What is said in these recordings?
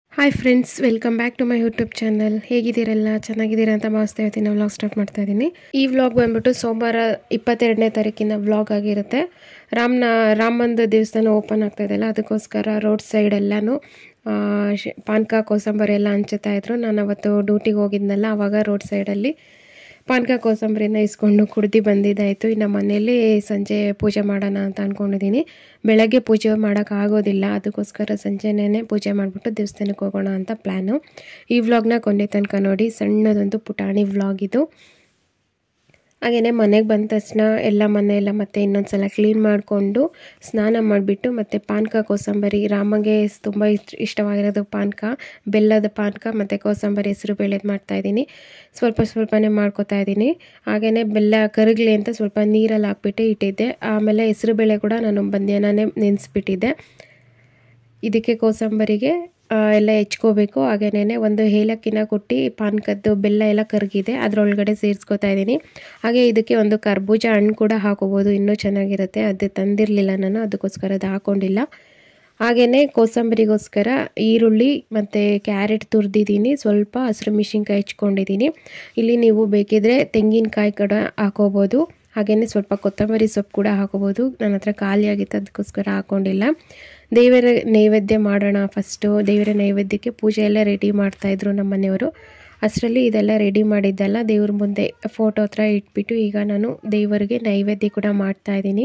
hi friends welcome back to my YouTube channel ಹೇಗಿದ್ದೀರಲ್ಲ ಚೆನ್ನಾಗಿದ್ದೀರಾ ಅಂತ ಭಾವಿಸ್ತಾ ಇರ್ತೀನಿ ವ್ಲಾಗ್ ಸ್ಟಾರ್ಟ್ ಮಾಡ್ತಾ ಇದ್ದೀನಿ ಈ ವ್ಲಾಗ್ ಬಂದ್ಬಿಟ್ಟು ಸೋಮವಾರ ಇಪ್ಪತ್ತೆರಡನೇ ತಾರೀಕಿನ ವ್ಲಾಗ್ ಆಗಿರುತ್ತೆ ರಾಮನ ರಾಮಂದು ದೇವಸ್ಥಾನ ಓಪನ್ ಆಗ್ತಾ ಇದೆಯಲ್ಲ ಅದಕ್ಕೋಸ್ಕರ ರೋಡ್ ಸೈಡ್ ಎಲ್ಲನೂ ಆ, ಶ್- ಪಾನಕ ಕೋಸಂಬರಿ ಎಲ್ಲ ಹಂಚುತ್ತಾ ಇದ್ರು ನಾನು ಅವತ್ತು ಡ್ಯೂಟಿಗೆ ಹೋಗಿದ್ನಲ್ಲ ಆವಾಗ ರೋಡ್ ಸೈಡಲ್ಲಿ ಪಾನಕ ಕೋಸಂಬರಿನ ಇಸ್ಕೊಂಡು ಕುಡ್ದು ಬಂದಿದ್ದಾಯಿತು ಇನ್ನು ಮನೇಲಿ ಸಂಜೆ ಪೂಜೆ ಮಾಡೋಣ ಅಂತ ಅಂದ್ಕೊಂಡಿದ್ದೀನಿ ಬೆಳಗ್ಗೆ ಪೂಜೆ ಮಾಡೋಕ್ಕಾಗೋದಿಲ್ಲ ಅದಕ್ಕೋಸ್ಕರ ಸಂಜೆನೇ ಪೂಜೆ ಮಾಡಿಬಿಟ್ಟು ದೇವಸ್ಥಾನಕ್ಕೆ ಹೋಗೋಣ ಅಂತ ಪ್ಲ್ಯಾನು ಈ ವ್ಲಾಗ್ನ ಕೊನೆ ತನಕ ನೋಡಿ ಸಣ್ಣದೊಂದು ಪುಟಾಣಿ ವ್ಲಾಗ್ ಇದು ಹಾಗೆಯೇ ಮನೆಗೆ ಬಂದ ತಕ್ಷಣ ಎಲ್ಲ ಮನೆ ಎಲ್ಲ ಮತ್ತೆ ಇನ್ನೊಂದು ಸಲ ಕ್ಲೀನ್ ಮಾಡಿಕೊಂಡು ಸ್ನಾನ ಮಾಡಿಬಿಟ್ಟು ಮತ್ತು ಪಾನಕ ಕೋಸಂಬರಿ ರಾಮಗೆ ತುಂಬ ಇಷ್ಟ ಇಷ್ಟವಾಗಿರೋದು ಪಾನಕ ಬೆಲ್ಲದ ಪಾನಕ ಮತ್ತು ಕೋಸಂಬರಿ ಹೆಸರು ಬೇಳೆದು ಮಾಡ್ತಾಯಿದ್ದೀನಿ ಸ್ವಲ್ಪ ಸ್ವಲ್ಪನೇ ಮಾಡ್ಕೊತಾ ಇದ್ದೀನಿ ಹಾಗೆಯೇ ಬೆಲ್ಲ ಕರಗಲಿ ಅಂತ ಸ್ವಲ್ಪ ನೀರಲ್ಲಿ ಹಾಕ್ಬಿಟ್ಟು ಇಟ್ಟಿದ್ದೆ ಆಮೇಲೆ ಹೆಸರು ಬೇಳೆ ಕೂಡ ನಾನು ಬಂದ್ಯನೇ ನೆನೆಸ್ಬಿಟ್ಟಿದ್ದೆ ಇದಕ್ಕೆ ಕೋಸಂಬರಿಗೆ ಆ, ಎಲ್ಲ ಹೆಚ್ಕೋಬೇಕು ಹಾಗೇನೇ ಒಂದು ಏಲಕ್ಕಿನ ಕೊಟ್ಟು ಪಾನಕದ್ದು ಬೆಲ್ಲ ಎಲ್ಲ ಕರಗಿದೆ ಅದರೊಳಗಡೆ ಸೇರಿಸ್ಕೊತಾ ಇದ್ದೀನಿ ಹಾಗೆ ಇದಕ್ಕೆ ಒಂದು ಕರ್ಬೂಜ ಹಣ್ಣು ಕೂಡ ಹಾಕೋಬೋದು ಇನ್ನೂ ಚೆನ್ನಾಗಿರುತ್ತೆ ಅದು ತಂದಿರಲಿಲ್ಲ ನಾನು ಅದಕ್ಕೋಸ್ಕರ ಅದು ಹಾಕ್ಕೊಂಡಿಲ್ಲ ಹಾಗೆಯೇ ಕೋಸಂಬರಿಗೋಸ್ಕರ ಈರುಳ್ಳಿ ಮತ್ತು ಕ್ಯಾರೆಟ್ ತುರಿದಿದ್ದೀನಿ ಸ್ವಲ್ಪ ಹಸಿರು ಮೆಣಸಿನ್ಕಾಯಿ ಹೆಚ್ಕೊಂಡಿದ್ದೀನಿ ಇಲ್ಲಿ ನೀವು ಬೇಕಿದ್ರೆ ತೆಂಗಿನಕಾಯಿ ಕೂಡ ಹಾಕೋಬೋದು ಹಾಗೆಯೇ ಸ್ವಲ್ಪ ಕೊತ್ತಂಬರಿ ಸೊಪ್ಪು ಕೂಡ ಹಾಕೋಬೋದು ನನ್ನ ಹತ್ರ ಖಾಲಿ ಆಗಿತ್ತು ಅದಕ್ಕೋಸ್ಕರ ಹಾಕ್ಕೊಂಡಿಲ್ಲ ದೇವರ ನೈವೇದ್ಯ ಮಾಡೋಣ ಫಸ್ಟು ದೇವರ ನೈವೇದ್ಯಕ್ಕೆ ಪೂಜೆ ಎಲ್ಲ ರೆಡಿ ಮಾಡ್ತಾಯಿದ್ರು ನಮ್ಮ ಮನೆಯವರು ಅಷ್ಟರಲ್ಲಿ ಇದೆಲ್ಲ ರೆಡಿ ಮಾಡಿದ್ದೆಲ್ಲ ದೇವ್ರ ಮುಂದೆ ಫೋಟೋ ಹತ್ರ ಇಟ್ಬಿಟ್ಟು ಈಗ ನಾನು ದೇವರಿಗೆ ನೈವೇದ್ಯ ಕೂಡ ಮಾಡ್ತಾಯಿದ್ದೀನಿ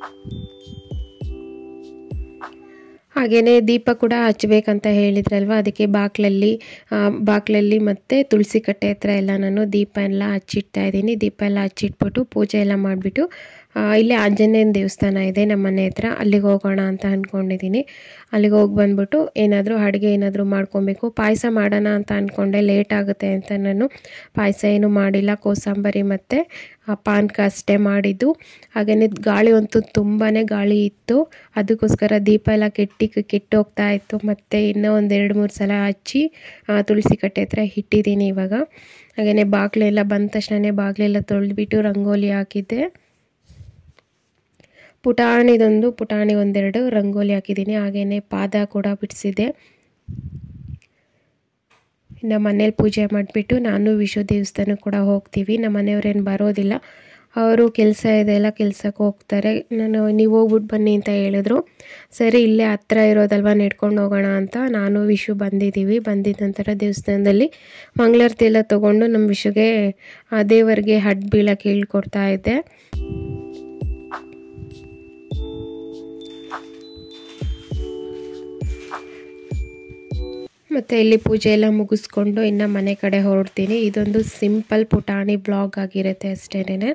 ಹಾಗೆಯೇ ದೀಪ ಕೂಡ ಹಚ್ಚಬೇಕಂತ ಹೇಳಿದ್ರಲ್ವ ಅದಕ್ಕೆ ಬಾಕ್ಲಲ್ಲಿ ಆ, ಬಾಕ್ಲಲ್ಲಿ ಮತ್ತು ತುಳಸಿ ಕಟ್ಟೆ ಹತ್ರ ಎಲ್ಲ ನಾನು ದೀಪ ಎಲ್ಲ ಹಚ್ಚಿಡ್ತಾ ಇದ್ದೀನಿ ದೀಪ ಎಲ್ಲ ಹಚ್ಚಿಟ್ಬಿಟ್ಟು ಪೂಜೆ ಎಲ್ಲ ಮಾಡಿಬಿಟ್ಟು ಇಲ್ಲಿ ಆಂಜನೇಯನ ದೇವಸ್ಥಾನ ಇದೆ ನಮ್ಮ ಮನೆ ಹತ್ರ ಅಲ್ಲಿಗೆ ಹೋಗೋಣ ಅಂತ ಅಂದ್ಕೊಂಡಿದ್ದೀನಿ ಅಲ್ಲಿಗೆ ಹೋಗಿ ಬಂದ್ಬಿಟ್ಟು ಏನಾದರೂ ಅಡುಗೆ ಏನಾದರೂ ಮಾಡ್ಕೊಬೇಕು ಪಾಯಸ ಮಾಡೋಣ ಅಂತ ಅಂದ್ಕೊಂಡೆ ಲೇಟ್ ಆಗುತ್ತೆ ಅಂತ ನಾನು ಪಾಯಸ ಏನು ಮಾಡಿಲ್ಲ ಕೋಸಂಬರಿ ಮತ್ತು ಆ ಪಾನಕ ಅಷ್ಟೇ ಮಾಡಿದ್ದು ಹಾಗೆಯೇ ಗಾಳಿ ಅಂತೂ ತುಂಬಾ ಗಾಳಿ ಇತ್ತು ಅದಕ್ಕೋಸ್ಕರ ದೀಪ ಎಲ್ಲ ಕೆಟ್ಟಿ ಕೆಟ್ಟೋಗ್ತಾ ಇತ್ತು ಮತ್ತು ಇನ್ನೂ ಒಂದು ಎರಡು ಮೂರು ಸಲ ಹಚ್ಚಿ ಆ, ತುಳಸಿ ಕಟ್ಟೆ ಹತ್ರ ಇಟ್ಟಿದ್ದೀನಿ ಇವಾಗ ಹಾಗೆಯೇ ಬಾಗಿಲೆಲ್ಲ ಬಂದ ತಕ್ಷಣವೇ ಬಾಗಿಲೆಲ್ಲ ತೊಳೆದ್ಬಿಟ್ಟು ರಂಗೋಲಿ ಹಾಕಿದ್ದೆ ಪುಟಾಣಿದೊಂದು ಪುಟಾಣಿ ಒಂದೆರಡು ರಂಗೋಲಿ ಹಾಕಿದ್ದೀನಿ ಹಾಗೆಯೇ ಪಾದ ಕೂಡ ಬಿಡಿಸಿದೆ ಇನ್ನು ಮನೇಲಿ ಪೂಜೆ ಮಾಡಿಬಿಟ್ಟು ನಾನು ವಿಶ್ವ ದೇವಸ್ಥಾನಕ್ಕೆ ಕೂಡ ಹೋಗ್ತೀವಿ ನಮ್ಮ ಮನೆಯವ್ರೇನು ಬರೋದಿಲ್ಲ ಅವರು ಕೆಲಸ ಇದೆಲ್ಲ ಕೆಲಸಕ್ಕೆ ಹೋಗ್ತಾರೆ ನಾನು ನೀವು ಹೋಗ್ಬಿಟ್ಟು ಬನ್ನಿ ಅಂತ ಹೇಳಿದ್ರು ಸರಿ ಇಲ್ಲೇ ಹತ್ರ ಇರೋದಲ್ವ ನೆಡ್ಕೊಂಡು ಹೋಗೋಣ ಅಂತ ನಾನು ವಿಶು ಬಂದಿದ್ದೀವಿ ಬಂದಿದ್ದ ನಂತರ ದೇವಸ್ಥಾನದಲ್ಲಿ ಮಂಗಳಾರತಿ ಎಲ್ಲ ತೊಗೊಂಡು ನಮ್ಮ ವಿಶುಗೆ ಆ ದೇವರಿಗೆ ಹಡ್ ಬೀಳಕ್ಕೆ ಹೇಳ್ಕೊಡ್ತಾ ಇದ್ದೆ ಮತ್ತು ಇಲ್ಲಿ ಪೂಜೆ ಎಲ್ಲ ಮುಗಿಸ್ಕೊಂಡು ಇನ್ನು ಮನೆ ಕಡೆ ಹೊರಡ್ತೀನಿ ಇದೊಂದು ಸಿಂಪಲ್ ಪುಟಾಣಿ ಬ್ಲಾಗ್ ಆಗಿರುತ್ತೆ ಅಷ್ಟೇನೆ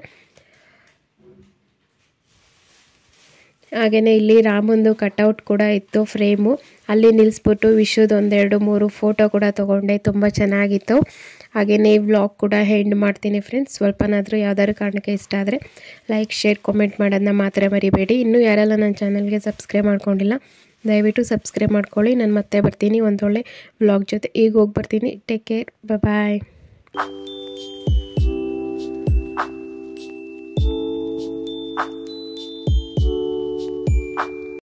ಹಾಗೆಯೇ ಇಲ್ಲಿ ರಾಮಂದು ಕಟೌಟ್ ಕೂಡ ಇತ್ತು ಫ್ರೇಮು ಅಲ್ಲಿ ನಿಲ್ಲಿಸ್ಬಿಟ್ಟು ವಿಶ್ವದ ಒಂದೆರಡು ಮೂರು ಫೋಟೋ ಕೂಡ ತೊಗೊಂಡೆ ತುಂಬ ಚೆನ್ನಾಗಿತ್ತು ಹಾಗೆಯೇ ಈ ವ್ಲಾಗ್ ಕೂಡ ಹೆಂಡ್ ಮಾಡ್ತೀನಿ ಫ್ರೆಂಡ್ಸ್ ಸ್ವಲ್ಪನಾದರೂ ಯಾವ್ದಾದ್ರು ಕಾರಣಕ್ಕೆ ಇಷ್ಟ ಆದರೆ ಲೈಕ್ ಶೇರ್ ಕಾಮೆಂಟ್ ಮಾಡೋದನ್ನ ಮಾತ್ರ ಮರಿಬೇಡಿ ಇನ್ನೂ ಯಾರೆಲ್ಲ ನನ್ನ ಚಾನಲ್ಗೆ ಸಬ್ಸ್ಕ್ರೈಬ್ ಮಾಡ್ಕೊಂಡಿಲ್ಲ ದಯವಿಟ್ಟು ಸಬ್ಸ್ಕ್ರೈಬ್ ಮಾಡ್ಕೊಳ್ಳಿ ನಾನು ಮತ್ತೆ ಬರ್ತೀನಿ ಒಂದೊಳ್ಳೆ ವ್ಲಾಗ್ ಜೊತೆ ಈಗ ಹೋಗಿ ಬರ್ತೀನಿ ಟೇಕ್ ಕೇರ್ ಬಾಯ್